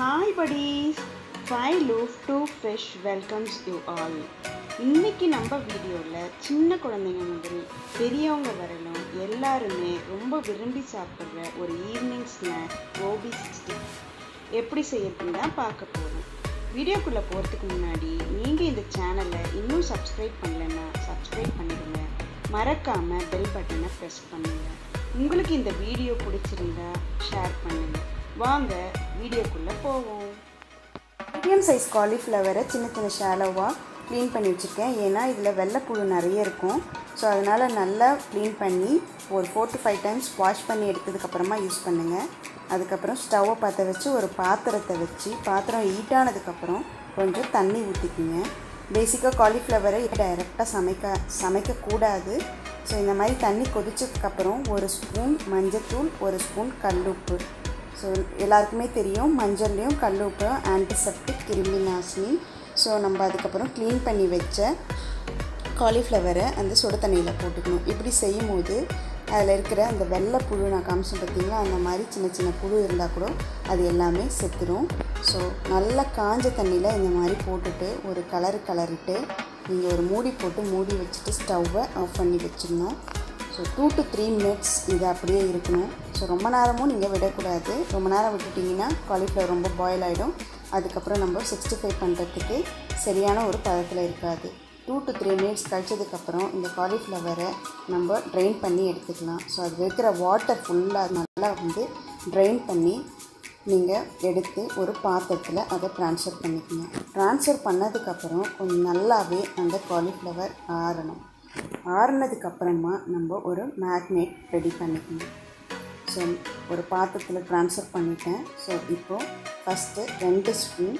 hi buddies five loaf two fish welcomes you all இன்னைக்கு நம்ம வீடியோவில் சின்ன குழந்தைங்க முதல் பெரியவங்க வரலும் எல்லாருமே ரொம்ப விரும்பி சாப்பிட்ற ஒரு ஈவினிங் ஸ்நாக் கோபி சிக்ஸ்டி எப்படி செய்யறதுன்னு தான் பார்க்க போகிறோம் வீடியோக்குள்ளே போகிறதுக்கு முன்னாடி நீங்கள் இந்த சேனலை இன்னும் சப்ஸ்கிரைப் பண்ணலைன்னா சப்ஸ்கிரைப் பண்ணிடுங்க மறக்காமல் பெல் பட்டனை ப்ரெஸ் பண்ணுங்கள் உங்களுக்கு இந்த வீடியோ பிடிச்சிருந்தா ஷேர் பண்ணுங்கள் வாங்க வீடியோக்குள்ளே போவோம் மீடியம் சைஸ் காலிஃப்ளவரை சின்ன சின்ன ஷாலோவாக க்ளீன் பண்ணி வச்சுருக்கேன் ஏன்னா இதில் வெள்ளைப்புழு நிறைய இருக்கும் ஸோ அதனால் நல்லா க்ளீன் பண்ணி ஒரு four to five times wash பண்ணி எடுத்ததுக்கப்புறமா யூஸ் பண்ணுங்கள் அதுக்கப்புறம் ஸ்டவ்வை பற்ற வச்சு ஒரு பாத்திரத்தை வச்சு பாத்திரம் ஹீட் ஆனதுக்கப்புறம் கொஞ்சம் தண்ணி ஊற்றிக்குங்க பேசிக்காக காலிஃப்ளவரை டைரெக்டாக சமைக்க சமைக்கக்கூடாது ஸோ இந்த மாதிரி தண்ணி கொதிச்சதுக்கப்புறம் ஒரு ஸ்பூன் மஞ்சத்தூள் ஒரு ஸ்பூன் கல்லுப்பு ஸோ எல்லாருக்குமே தெரியும் மஞ்சள்லேயும் கல்லுப்பும் ஆன்டிசெப்டிக் கிருமி நாசினி ஸோ நம்ம அதுக்கப்புறம் க்ளீன் பண்ணி வச்ச காலிஃப்ளவரை அந்த சுட தண்ணியில் போட்டுக்கணும் இப்படி செய்யும் போது அதில் இருக்கிற அந்த வெள்ளை புழு நான் காமிச்சேன் பார்த்தீங்களா அந்த மாதிரி சின்ன சின்ன புழு இருந்தால் கூட அது எல்லாமே செத்துரும் ஸோ நல்லா காஞ்ச தண்ணியில் இந்த மாதிரி போட்டுட்டு ஒரு கலரு கலரிட்டு நீங்கள் ஒரு மூடி போட்டு மூடி வச்சுட்டு ஸ்டவ்வை ஆஃப் பண்ணி வச்சிடணும் so two to three minutes இது அப்படியே இருக்கணும் ஸோ ரொம்ப நேரமும் நீங்கள் விடக்கூடாது ரொம்ப நேரம் விட்டுட்டிங்கன்னா காலிஃப்ளவர் ரொம்ப பாயில் ஆகிடும் அதுக்கப்புறம் நம்ம சிக்ஸ்டி ஃபைவ் பண்ணுறதுக்கு சரியான ஒரு பதத்தில் இருக்காது டூ டு த்ரீ மினிட்ஸ் கழிச்சதுக்கப்புறம் இந்த காலிஃப்ளவரை நம்ம ட்ரெயின் பண்ணி எடுத்துக்கலாம் ஸோ அது இருக்கிற வாட்டர் ஃபுல்லாக நல்லா வந்து ட்ரெயின் பண்ணி நீங்கள் எடுத்து ஒரு பாத்திரத்தில் அதை ட்ரான்ஸ்ஃபர் பண்ணிக்கணும் ட்ரான்ஸ்ஃபர் பண்ணதுக்கப்புறம் கொஞ்சம் நல்லாவே அந்த காலிஃப்ளவர் ஆறணும் ஆறுனதுக்கப்புறமா நம்ம ஒரு மேக்னேட் ரெடி பண்ணிக்கணும் ஸோ ஒரு பாத்திரத்தில் ட்ரான்ஸ்ஃபர் பண்ணிட்டேன் ஸோ இப்போது ஃபஸ்ட்டு ரெண்டு ஸ்பூன்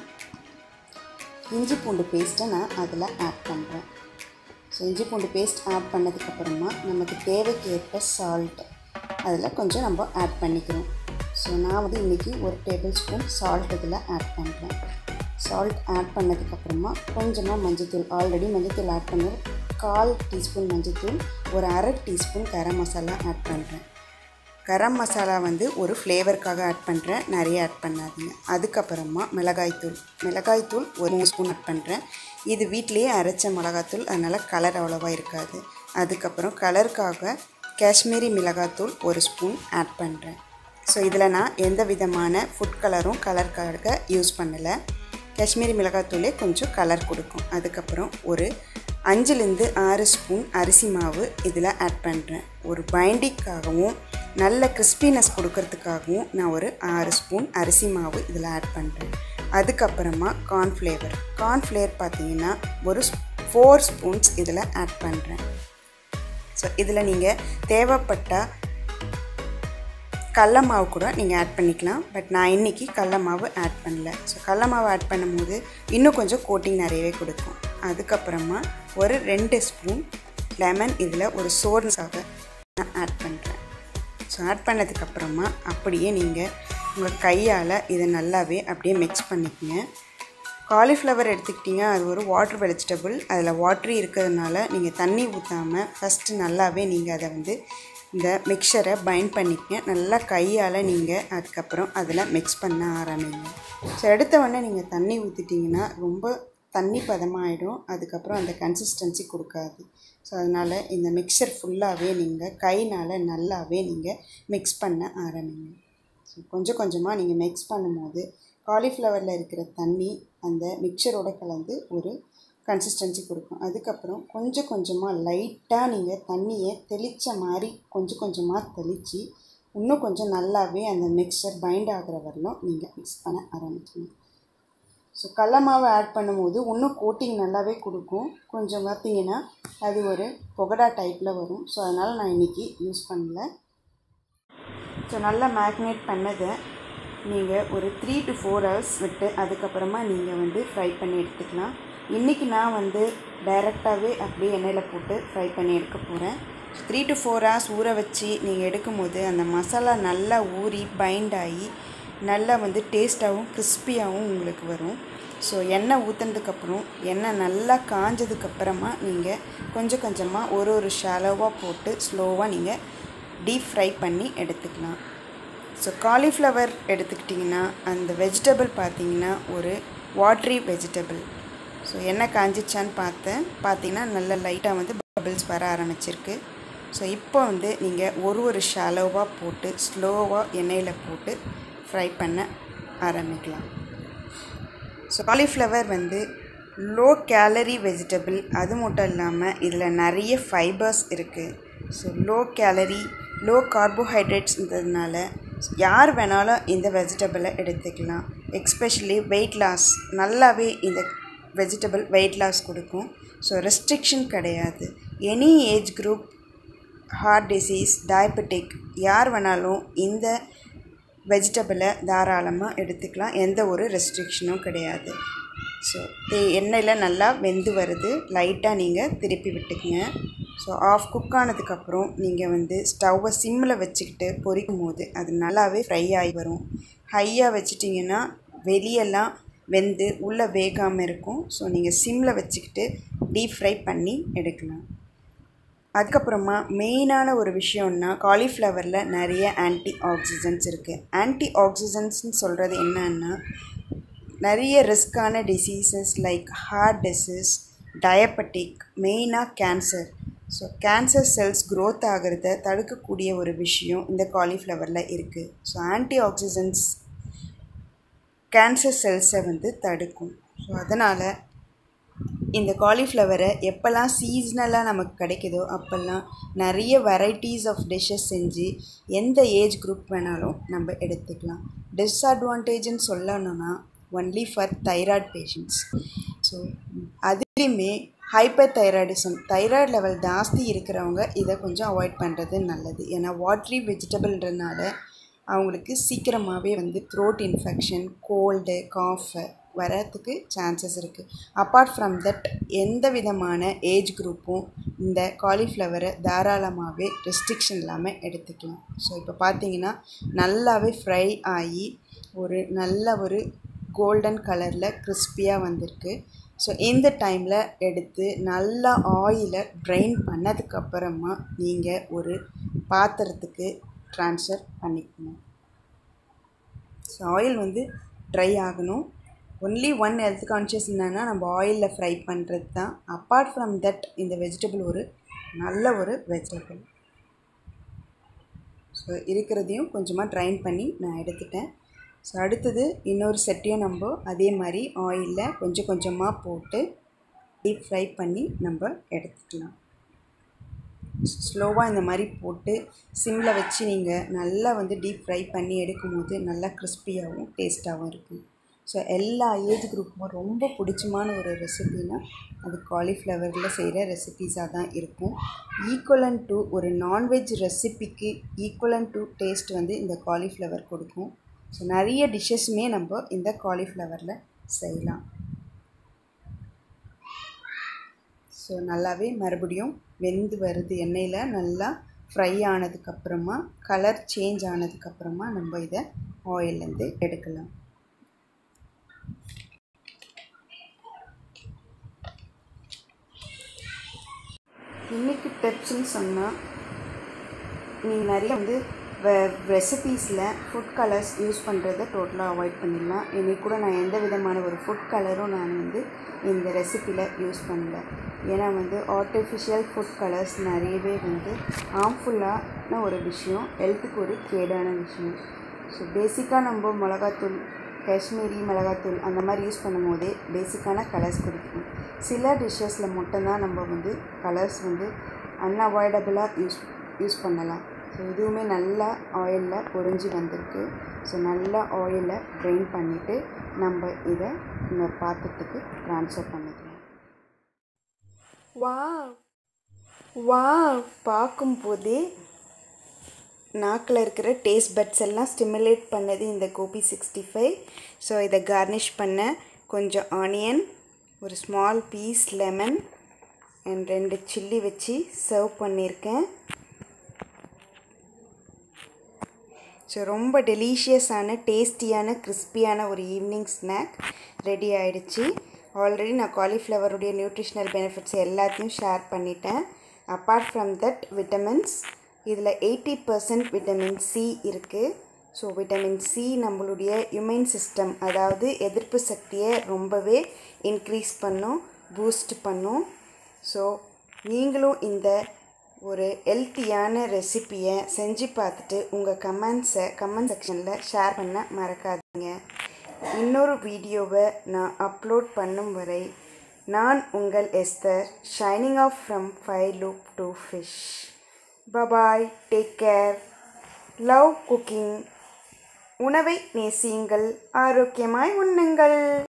இஞ்சி பூண்டு பேஸ்ட்டை நான் அதில் ஆட் பண்ணுறேன் ஸோ இஞ்சி பூண்டு பேஸ்ட் ஆட் பண்ணதுக்கப்புறமா நமக்கு தேவைக்கு ஏற்ப சால்ட் அதில் கொஞ்சம் நம்ம ஆட் பண்ணிக்கிறோம் ஸோ நான் வந்து இன்றைக்கி ஒரு டேபிள் ஸ்பூன் சால்ட் இதில் ஆட் பண்ணுறேன் சால்ட் ஆட் பண்ணதுக்கப்புறமா கொஞ்சமாக மஞ்சத்தூள் ஆல்ரெடி மஞ்சத்தூள் ஆட் பண்ண கால் டீஸ்பூன் மஞ்சத்தூள் ஒரு அரை டீஸ்பூன் கரம் மசாலா ஆட் பண்ணுறேன் கரம் மசாலா வந்து ஒரு ஃப்ளேவருக்காக ஆட் பண்ணுறேன் நிறைய ஆட் பண்ணாதீங்க அதுக்கப்புறமா மிளகாய்த்தூள் மிளகாய்த்தூள் ஒரு மூணு ஸ்பூன் ஆட் பண்ணுறேன் இது வீட்டிலேயே அரைச்ச மிளகாத்தூள் அதனால் கலர் அவ்வளோவா இருக்காது அதுக்கப்புறம் கலருக்காக காஷ்மீரி மிளகாத்தூள் ஒரு ஸ்பூன் ஆட் பண்ணுறேன் ஸோ இதில் நான் எந்த விதமான ஃபுட் கலரும் கலருக்காக யூஸ் பண்ணலை காஷ்மீரி மிளகாத்தூளே கொஞ்சம் கலர் கொடுக்கும் அதுக்கப்புறம் ஒரு அஞ்சுலேருந்து ஆறு ஸ்பூன் அரிசி மாவு இதில் ஆட் பண்ணுறேன் ஒரு பைண்டிக்காகவும் நல்ல கிறிஸ்பினஸ் கொடுக்கறதுக்காகவும் நான் ஒரு ஆறு ஸ்பூன் அரிசி மாவு இதில் ஆட் பண்ணுறேன் அதுக்கப்புறமா கார்ன்ஃப்ளேவர் கார்ன்ஃப்ளேவர் பார்த்தீங்கன்னா ஒரு ஃபோர் ஸ்பூன்ஸ் இதில் ஆட் பண்ணுறேன் ஸோ இதில் நீங்கள் தேவைப்பட்டால் கடல மாவு கூட நீங்கள் ஆட் பண்ணிக்கலாம் பட் நான் இன்றைக்கி கடல மாவு ஆட் பண்ணல ஸோ கடல மாவு ஆட் பண்ணும்போது இன்னும் கொஞ்சம் கோட்டிங் நிறையவே கொடுக்கும் அதுக்கப்புறமா ஒரு ரெண்டு ஸ்பூன் லெமன் இதில் ஒரு சோர்ஸாக நான் ஆட் பண்ணுறேன் ஸோ ஆட் பண்ணதுக்கப்புறமா அப்படியே நீங்கள் உங்கள் கையால் இதை நல்லாவே அப்படியே மிக்ஸ் பண்ணிக்கங்க காலிஃப்ளவர் எடுத்துக்கிட்டிங்க அது ஒரு வாட்டர் வெஜிடபிள் அதில் வாட்ரி இருக்கிறதுனால நீங்கள் தண்ணி ஊற்றாமல் ஃபஸ்ட்டு நல்லாவே நீங்கள் அதை வந்து இந்த மிக்சரை பைண்ட் பண்ணிக்க நல்லா கையால் நீங்கள் அதுக்கப்புறம் அதில் மிக்ஸ் பண்ண ஆரம்பிங்க ஸோ எடுத்த உடனே நீங்கள் தண்ணி ஊற்றிட்டிங்கன்னா ரொம்ப தண்ணி பதமாகிடும் அதுக்கப்புறம் அந்த கன்சிஸ்டன்சி கொடுக்காது ஸோ அதனால் இந்த மிக்சர் ஃபுல்லாகவே நீங்கள் கைனால் நல்லாவே நீங்கள் மிக்ஸ் பண்ண ஆரம்பிங்க ஸோ கொஞ்சம் கொஞ்சமாக நீங்கள் மிக்ஸ் பண்ணும்போது காலிஃப்ளவரில் இருக்கிற தண்ணி அந்த மிக்சரோட கலந்து ஒரு கன்சிஸ்டன்சி கொடுக்கும் அதுக்கப்புறம் கொஞ்சம் கொஞ்சமாக லைட்டாக நீங்கள் தண்ணியை தெளித்த மாதிரி கொஞ்சம் கொஞ்சமாக தெளித்து இன்னும் கொஞ்சம் நல்லாவே அந்த மிக்சர் பைண்ட் ஆகிற வரலும் நீங்கள் மிக்ஸ் பண்ண ஆரம்பிக்கணும் ஸோ கடல மாவு ஆட் பண்ணும்போது இன்னும் கோட்டிங் நல்லாவே கொடுக்கும் கொஞ்சம் பார்த்தீங்கன்னா அது ஒரு பொகடா டைப்பில் வரும் ஸோ அதனால் நான் இன்றைக்கி யூஸ் பண்ணல ஸோ நல்லா மேக்னேட் பண்ணதை நீங்கள் ஒரு த்ரீ டு ஃபோர் ஹவர்ஸ் விட்டு அதுக்கப்புறமா நீங்கள் வந்து ஃப்ரை பண்ணி எடுத்துக்கலாம் இன்றைக்கி நான் வந்து டைரெக்டாகவே அப்படியே எண்ணெயில் போட்டு ஃப்ரை பண்ணி எடுக்க போகிறேன் த்ரீ டு ஃபோர் ஹவர்ஸ் ஊற வச்சு நீங்கள் எடுக்கும்போது அந்த மசாலா நல்லா ஊறி பைண்ட் ஆகி நல்லா வந்து டேஸ்ட்டாகவும் கிறிஸ்பியாகவும் உங்களுக்கு வரும் ஸோ எண்ணெய் ஊற்றுனதுக்கப்புறம் எண்ணெய் நல்லா காஞ்சதுக்கப்புறமா நீங்கள் கொஞ்சம் கொஞ்சமாக ஒரு ஒரு ஷாலோவாக போட்டு ஸ்லோவாக நீங்கள் டீப் ஃப்ரை பண்ணி எடுத்துக்கலாம் ஸோ காலிஃப்ளவர் எடுத்துக்கிட்டிங்கன்னா அந்த வெஜிடபிள் பார்த்தீங்கன்னா ஒரு வாட்ரி வெஜிடபிள் ஸோ என்ன காஞ்சிச்சான்னு பார்த்தேன் பார்த்தீங்கன்னா நல்ல லைட்டாக வந்து பபிள்ஸ் வர ஆரம்பிச்சிருக்கு ஸோ இப்போ வந்து நீங்கள் ஒரு ஒரு ஷாலோவாக போட்டு ஸ்லோவாக எண்ணெயில் போட்டு ஃப்ரை பண்ண ஆரம்பிக்கலாம் ஸோ காலிஃப்ளவர் வந்து லோ கேலரி வெஜிடபிள் அது மட்டும் இல்லாமல் இதில் நிறைய ஃபைபர்ஸ் இருக்குது ஸோ லோ கேலரி லோ கார்போஹைட்ரேட்ஸ்ன்றதுனால யார் வேணாலும் இந்த வெஜிடபிளை எடுத்துக்கலாம் எக்ஸ்பெஷலி வெயிட் லாஸ் நல்லாவே இந்த வெஜிடபிள் வெயிட் லாஸ் கொடுக்கும் ஸோ ரெஸ்ட்ரிக்ஷன் கிடையாது any age group heart disease diabetic யார் வேணாலும் இந்த வெஜிடபிளை தாராளமாக எடுத்துக்கலாம் எந்த ஒரு ரெஸ்ட்ரிக்ஷனும் கிடையாது ஸோ எண்ணெயில் நல்லா வெந்து வருது லைட்டாக நீங்கள் திருப்பி விட்டுக்குங்க ஸோ ஆஃப் குக் ஆனதுக்கப்புறம் நீங்கள் வந்து ஸ்டவ்வை சிம்மில் வச்சுக்கிட்டு பொரிக்கும் போது அது நல்லாவே ஃப்ரை ஆகி வரும் ஹையாக வச்சிட்டிங்கன்னா வெளியெல்லாம் வெந்து உள்ளே வேகாமல் இருக்கும் ஸோ நீங்கள் சிம்மில் வச்சுக்கிட்டு டீப் ஃப்ரை பண்ணி எடுக்கலாம் அதுக்கப்புறமா மெயினான ஒரு விஷயம்னா காலிஃப்ளவரில் நிறைய ஆன்டி ஆக்சிஜன்ஸ் இருக்குது ஆன்டி ஆக்சிஜன்ஸ்னு சொல்கிறது என்னன்னா நிறைய ரிஸ்க்கான diseases like heart disease diabetic மெயினாக cancer so cancer cells growth ஆகிறத தடுக்கக்கூடிய ஒரு விஷயம் இந்த காலிஃப்ளவரில் இருக்குது ஸோ ஆன்டி ஆக்சிஜன்ஸ் கேன்சர் செல்ஸை வந்து தடுக்கும் ஸோ அதனால் இந்த காலிஃப்ளவரை எப்போல்லாம் சீஸ்னலாக நமக்கு கிடைக்குதோ அப்போல்லாம் நிறைய வெரைட்டிஸ் ஆஃப் டிஷ்ஷஸ் செஞ்சு எந்த ஏஜ் குரூப் வேணாலும் நம்ம எடுத்துக்கலாம் டிஸ்அட்வான்டேஜ்னு சொல்லணும்னா only for thyroid patients so அதுலேயுமே ஹைப்பர் தைராய்டிசம் தைராய்டு லெவல் ஜாஸ்தி இருக்கிறவங்க இதை கொஞ்சம் அவாய்ட் பண்ணுறது நல்லது ஏன்னா வாட்ரி வெஜிடபிள்ன்றனால அவங்களுக்கு சீக்கிரமாகவே வந்து த்ரோட் இன்ஃபெக்ஷன் கோல்டு காஃபு வரத்துக்கு சான்சஸ் இருக்குது அப்பார்ட் ஃப்ரம் தட் எந்த விதமான ஏஜ் குரூப்பும் இந்த காலிஃப்ளவரை தாராளமாகவே ரெஸ்ட்ரிக்ஷன் இல்லாமல் எடுத்துக்கலாம் ஸோ இப்போ பார்த்தீங்கன்னா நல்லாவே ஃப்ரை ஆகி ஒரு நல்ல ஒரு கோல்டன் கலரில் கிறிஸ்பியாக வந்திருக்கு ஸோ இந்த டைமில் எடுத்து நல்லா ஆயிலை ட்ரைன் பண்ணதுக்கப்புறமா நீங்கள் ஒரு பாத்திரத்துக்கு ட்ரான்ஸ்ஃபர் பண்ணிக்கணும் ஸோ ஆயில் வந்து ட்ரை ஆகணும் ஒன்லி ஒன் ஹெல்த் கான்ஷியஸ் என்னென்னா நம்ம ஆயிலில் ஃப்ரை பண்ணுறது தான் அப்பார்ட் ஃப்ரம் தட் இந்த வெஜிடபிள் ஒரு நல்ல ஒரு வெஜிடபிள் ஸோ இருக்கிறதையும் கொஞ்சமாக ட்ரைன் பண்ணி நான் எடுத்துட்டேன் ஸோ அடுத்தது இன்னொரு செட்டையும் நம்ம அதே மாதிரி ஆயிலில் கொஞ்சம் கொஞ்சமாக போட்டு டீப் ஃப்ரை பண்ணி நம்ம எடுத்துக்கலாம் ஸ்லோவாக இந்த மாதிரி போட்டு சிம்மில் வச்சு நீங்கள் நல்லா வந்து டீப் ஃப்ரை பண்ணி எடுக்கும்போது நல்லா கிறிஸ்பியாகவும் டேஸ்ட்டாகவும் இருக்கும் ஸோ எல்லா ஏஜ் குரூப்பும் ரொம்ப பிடிச்சமான ஒரு ரெசிபினா அது காலிஃப்ளவரில் செய்கிற ரெசிபீஸாக தான் இருக்கும் ஈக்குவலன் டு ஒரு நான்வெஜ் ரெசிபிக்கு ஈக்குவலன் டு டேஸ்ட் வந்து இந்த காலிஃப்ளவர் கொடுக்கும் ஸோ நிறைய டிஷ்ஷஸுமே நம்ம இந்த காலிஃப்ளவரில் செய்யலாம் ஸோ நல்லாவே மறுபடியும் வெந்து வருது எண்ணெயில் நல்லா ஃப்ரை ஆனதுக்கப்புறமா கலர் சேஞ்ச் ஆனதுக்கப்புறமா நம்ம இதை ஆயிலேருந்து எடுக்கலாம் இன்றைக்கி டிப்ஸ்ன்னு சொன்னால் நீங்கள் நிறைய வந்து ரெசிபீஸில் ஃபுட் கலர்ஸ் யூஸ் பண்ணுறதை டோட்டலாக அவாய்ட் பண்ணிடலாம் இன்றைக்கி கூட நான் எந்த விதமான ஒரு ஃபுட் கலரும் நான் வந்து இந்த ரெசிப்பியில் யூஸ் பண்ணல ஏன்னா வந்து ஆர்டிஃபிஷியல் ஃபுட் கலர்ஸ் நிறையவே வந்து ஹார்ம்ஃபுல்லான ஒரு விஷயம் ஹெல்த்துக்கு ஒரு கேடான விஷயம் ஸோ பேசிக்காக நம்ம மிளகாத்தூள் காஷ்மீரி மிளகாத்தூள் அந்த மாதிரி யூஸ் பண்ணும் போதே பேசிக்கான கலர்ஸ் கொடுக்கும் சில டிஷ்ஷஸில் மட்டும்தான் நம்ம வந்து கலர்ஸ் வந்து அன்அவாய்டபுளாக யூஸ் யூஸ் பண்ணலாம் ஸோ இதுவுமே நல்லா ஆயிலில் பொரிஞ்சு வந்திருக்கு ஸோ நல்லா ஆயிலை ட்ரெயின் பண்ணிவிட்டு நம்ம இதை இன்னொரு பாத்திரத்துக்கு ட்ரான்ஸ்ஃபர் பண்ணிக்கலாம் வா வா பார்க்கும்போதே நாக்கில் இருக்கிற டேஸ்ட் பட்ஸ் எல்லாம் ஸ்டிமுலேட் பண்ணது இந்த கோபி சிக்ஸ்டி ஃபைவ் ஸோ இதை கார்னிஷ் பண்ண கொஞ்சம் ஆனியன் ஒரு ஸ்மால் பீஸ் லெமன் அண்ட் ரெண்டு சில்லி வச்சு சர்வ் பண்ணியிருக்கேன் ஸோ ரொம்ப டெலிஷியஸான டேஸ்டியான கிறிஸ்பியான ஒரு ஈவினிங் ஸ்நாக் ரெடி ஆகிடுச்சு ஆல்ரெடி நான் காலிஃப்ளவருடைய நியூட்ரிஷ்னல் பெனிஃபிட்ஸ் எல்லாத்தையும் ஷேர் பண்ணிட்டேன் அப்பார்ட் ஃப்ரம் தட் விட்டமின்ஸ் இதில் எயிட்டி பர்சன்ட் விட்டமின் சி இருக்குது ஸோ விட்டமின் சி நம்மளுடைய இம்யூன் சிஸ்டம் அதாவது எதிர்ப்பு சக்தியை ரொம்பவே இன்க்ரீஸ் பண்ணும் பூஸ்ட் பண்ணும் ஸோ நீங்களும் இந்த ஒரு ஹெல்த்தியான ரெசிப்பியை செஞ்சு பார்த்துட்டு உங்கள் கமெண்ட்ஸை கமெண்ட் செக்ஷனில் ஷேர் பண்ண மறக்காதீங்க இன்னொரு வீடியோவை நான் அப்லோட் பண்ணும் வரை நான் உங்கள் Esther shining of from five loaf to fish bye bye take care love cooking உணவை நேசியுங்கள் ஆரோக்கியமாய் உண்ணுங்கள்